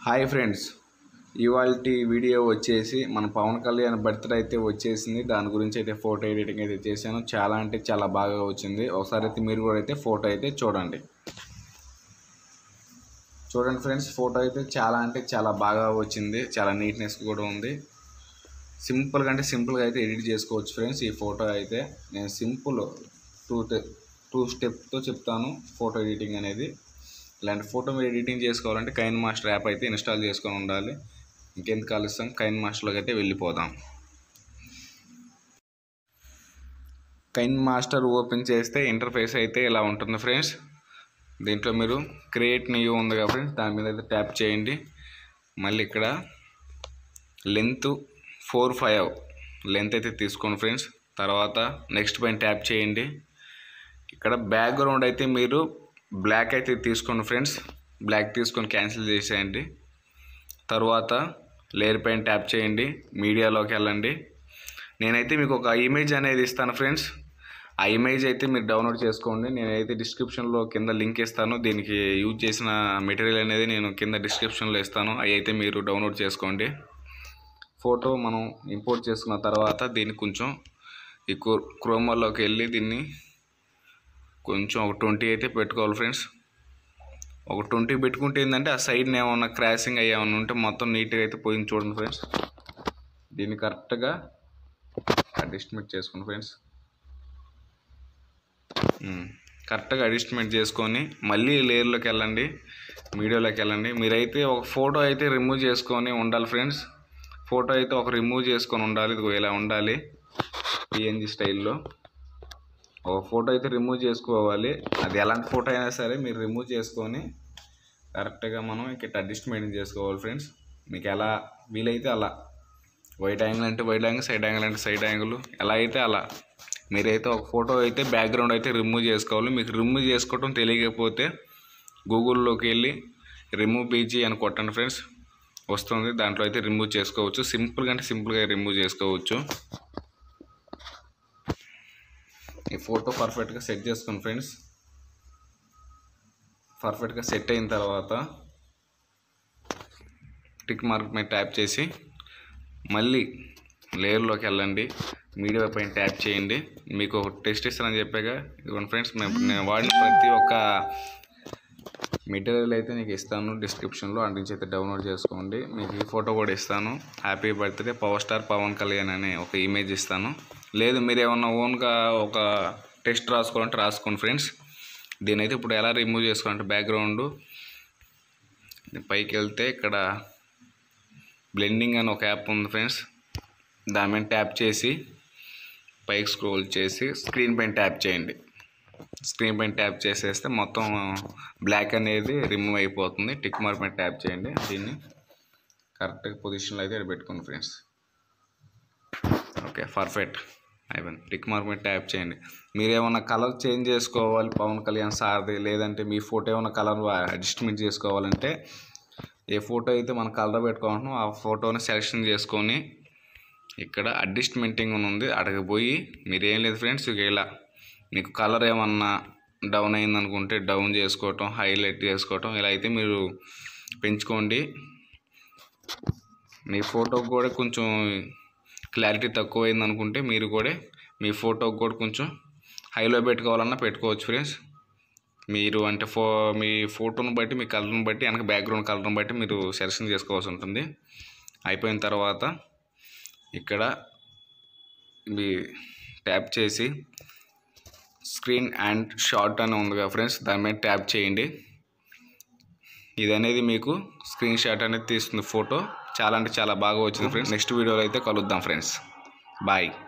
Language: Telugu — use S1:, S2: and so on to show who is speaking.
S1: హాయ్ ఫ్రెండ్స్ ఇవాళ వీడియో వచ్చేసి మన పవన్ కళ్యాణ్ బర్త్డే అయితే వచ్చేసింది దాని గురించి అయితే ఫోటో ఎడిటింగ్ అయితే చేశాను చాలా అంటే చాలా బాగా వచ్చింది ఒకసారి అయితే మీరు కూడా అయితే ఫోటో అయితే చూడండి చూడండి ఫ్రెండ్స్ ఫోటో అయితే చాలా అంటే చాలా బాగా వచ్చింది చాలా నీట్నెస్ కూడా ఉంది సింపుల్గా అంటే సింపుల్గా అయితే ఎడిట్ చేసుకోవచ్చు ఫ్రెండ్స్ ఈ ఫోటో అయితే నేను సింపుల్ టూ టూ స్టెప్తో చెప్తాను ఫోటో ఎడిటింగ్ అనేది ఇలాంటి ఫోటో మీరు ఎడిటింగ్ చేసుకోవాలంటే కైన్ మాస్టర్ యాప్ అయితే ఇన్స్టాల్ చేసుకొని ఉండాలి ఇంకెందుకు కలుస్తాం కైన్ మాస్టర్లోకి అయితే వెళ్ళిపోదాం కైన్ మాస్టర్ ఓపెన్ చేస్తే ఇంటర్ఫేస్ అయితే ఇలా ఉంటుంది ఫ్రెండ్స్ దీంట్లో మీరు క్రియేట్ న్యూ ఉంది కదా ఫ్రెండ్స్ దాని మీద అయితే ట్యాప్ చేయండి మళ్ళీ ఇక్కడ లెంత్ ఫోర్ ఫైవ్ లెంత్ అయితే తీసుకోండి ఫ్రెండ్స్ తర్వాత నెక్స్ట్ పైన ట్యాప్ చేయండి ఇక్కడ బ్యాక్గ్రౌండ్ అయితే మీరు బ్లాక్ అయితే తీసుకోండి ఫ్రెండ్స్ బ్లాక్ తీసుకొని క్యాన్సిల్ చేసేయండి తర్వాత లేయర్ పైన ట్యాప్ చేయండి మీడియాలోకి వెళ్ళండి నేనైతే మీకు ఒక ఇమేజ్ అనేది ఇస్తాను ఫ్రెండ్స్ ఆ ఇమేజ్ అయితే మీరు డౌన్లోడ్ చేసుకోండి నేనైతే డిస్క్రిప్షన్లో కింద లింక్ ఇస్తాను దీనికి యూజ్ చేసిన మెటీరియల్ అనేది నేను కింద డిస్క్రిప్షన్లో ఇస్తాను అవి అయితే మీరు డౌన్లోడ్ చేసుకోండి ఫోటో మనం ఇంపోర్ట్ చేసుకున్న తర్వాత దీన్ని కొంచెం ఈ క్రోమాలోకి వెళ్ళి దీన్ని కొంచెం ఒక ట్వంటీ అయితే పెట్టుకోవాలి ఫ్రెండ్స్ ఒక ట్వంటీ పెట్టుకుంటే ఏంటంటే ఆ సైడ్ని ఏమన్నా క్రాసింగ్ అయ్యేమన్నా ఉంటే మొత్తం నీట్గా అయితే పోయింది చూడండి ఫ్రెండ్స్ దీన్ని కరెక్ట్గా అడ్జస్ట్మెంట్ చేసుకోండి ఫ్రెండ్స్ కరెక్ట్గా అడ్జస్ట్మెంట్ చేసుకొని మళ్ళీ లేయర్లోకి వెళ్ళండి వీడియోలోకి వెళ్ళండి మీరైతే ఒక ఫోటో అయితే రిమూవ్ చేసుకొని ఉండాలి ఫ్రెండ్స్ ఫోటో అయితే ఒక రిమూవ్ చేసుకొని ఉండాలి ఇదిగో ఇలా ఉండాలి పిఎన్జి స్టైల్లో ఒక ఫోటో అయితే రిమూవ్ చేసుకోవాలి అది ఎలాంటి ఫోటో అయినా సరే మీరు రిమూవ్ చేసుకొని కరెక్ట్గా మనం ఇక్కడ అడ్జస్ట్మెంట్ చేసుకోవాలి ఫ్రెండ్స్ మీకు ఎలా వీలైతే అలా వైట్ యాంగిల్ అంటే వైట్ యాంగిల్ సైడ్ యాంగిల్ అంటే సైడ్ యాంగిల్ ఎలా అయితే అలా మీరైతే ఒక ఫోటో అయితే బ్యాక్గ్రౌండ్ అయితే రిమూవ్ చేసుకోవాలి మీకు రిమూవ్ చేసుకోవటం తెలియకపోతే గూగుల్లోకి వెళ్ళి రిమూవ్ పీజీ అని కొట్టండి ఫ్రెండ్స్ వస్తుంది దాంట్లో అయితే రిమూవ్ చేసుకోవచ్చు సింపుల్గా అంటే సింపుల్గా రిమూవ్ చేసుకోవచ్చు ఈ ఫోటో పర్ఫెక్ట్గా సెట్ చేసుకోండి ఫ్రెండ్స్ పర్ఫెక్ట్గా సెట్ అయిన తర్వాత టిక్ మార్క్ మీద ట్యాప్ చేసి మళ్ళీ లేయర్లోకి వెళ్ళండి మీడియా పైన ట్యాప్ చేయండి మీకు ఒక టెస్ట్ ఇస్తానని చెప్పాక ఇదిగోండి ఫ్రెండ్స్ మేము నేను వాడిన ప్రతి ఒక్క మెటీరియల్ అయితే నీకు ఇస్తాను డిస్క్రిప్షన్లో అంటి నుంచి అయితే డౌన్లోడ్ చేసుకోండి మీకు ఈ ఫోటో కూడా ఇస్తాను happy birthday power star Pavan Kalyan అనే ఒక ఇమేజ్ ఇస్తాను లేదు మీరు ఏమన్నా ఓన్గా ఒక టెస్ట్ రాసుకోవాలంటే రాసుకోండి ఫ్రెండ్స్ దీని అయితే ఇప్పుడు ఎలా రిమూవ్ చేసుకోవాలంటే బ్యాక్గ్రౌండ్ పైకి వెళ్తే ఇక్కడ బ్లెండింగ్ అని ఒక యాప్ ఉంది ఫ్రెండ్స్ దాని మీద ట్యాప్ చేసి పైకి స్క్రోల్ చేసి స్క్రీన్ పైన ట్యాప్ చేయండి స్క్రీన్ పైన ట్యాప్ చేసేస్తే మొత్తం బ్లాక్ అనేది రిమూవ్ అయిపోతుంది టిక్ మార్క్ పైన ట్యాప్ చేయండి దీన్ని కరెక్ట్గా పొజిషన్లో అయితే ఇక్కడ పెట్టుకోండి ఫ్రెండ్స్ ఓకే పర్ఫెక్ట్ అయిపోయింది టిక్ మార్క్ మీద ట్యాప్ చేయండి మీరు ఏమైనా కలర్ చేంజ్ చేసుకోవాలి పవన్ కళ్యాణ్ సార్ది లేదంటే మీ ఫోటో ఏమైనా కలర్ అడ్జస్ట్మెంట్ చేసుకోవాలంటే ఏ ఫోటో అయితే మనం కలర్ పెట్టుకుంటున్నాం ఆ ఫోటోని సెలెక్షన్ చేసుకొని ఇక్కడ అడ్జస్ట్మెంటింగ్ అని ఉంది అక్కడికి పోయి మీరు ఏం లేదు ఫ్రెండ్స్ ఇక ఇలా మీకు కలర్ ఏమన్నా డౌన్ అయింది అనుకుంటే డౌన్ చేసుకోవటం హైలైట్ చేసుకోవటం ఇలా అయితే మీరు పెంచుకోండి మీ ఫోటోకి కూడా కొంచెం క్లారిటీ తక్కువైంది అనుకుంటే మీరు కూడా మీ ఫోటోకి కూడా కొంచెం హైలో పెట్టుకోవాలన్నా పెట్టుకోవచ్చు ఫ్రెండ్స్ మీరు అంటే ఫో మీ ఫోటోని బట్టి మీ కలర్ని బట్టి వెనక బ్యాక్గ్రౌండ్ కలర్ని బట్టి మీరు సెలెక్షన్ చేసుకోవాల్సి ఉంటుంది అయిపోయిన తర్వాత ఇక్కడ మీ ట్యాప్ చేసి స్క్రీన్ అండ్ షార్ట్ అని ఉంది కదా ఫ్రెండ్స్ దాని మీద ట్యాప్ చేయండి ఇది అనేది మీకు స్క్రీన్ షాట్ అనేది తీస్తుంది ఫోటో చాలా అంటే చాలా బాగా వచ్చింది ఫ్రెండ్స్ నెక్స్ట్ వీడియోలో అయితే కలుద్దాం ఫ్రెండ్స్ బాయ్